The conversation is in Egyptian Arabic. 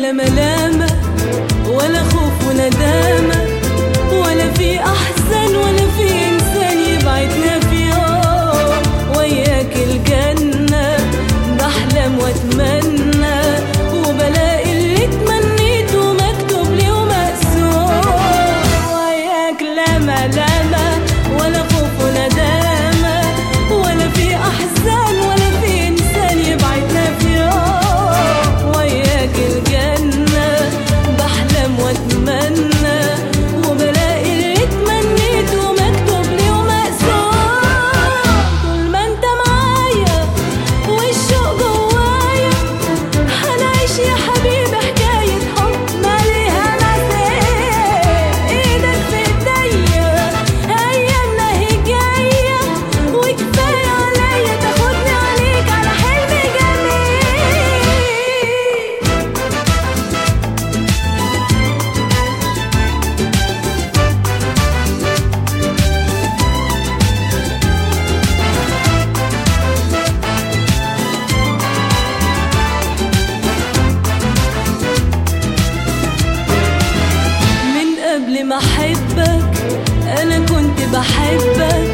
لا ملامة ولا خوف وندامة ولا في أحزان ولا في إنسان يبعدنا في يوم وياك الجنة بحلم وأتمنى وبلاقي اللي تمنيته مكتوب لي ومقسوم وياك لا ملامة ولا خوف وندامة ولا في أحزان ولا في إنسان يبعدنا في يوم وياك الجنة بحلم وأتمنى وبلاقي اللي تمنيته مكتوب لي ومقسوم طول ما أنت معايا والشوق جوايا هنعيش يا حبيبي حكاية حب ماليها مثيل ايدك في ايديا ايامنا هي جاية وكفاية عليا تاخدني عليك على حلم جميل من قبل ما احبك انا كنت بحبك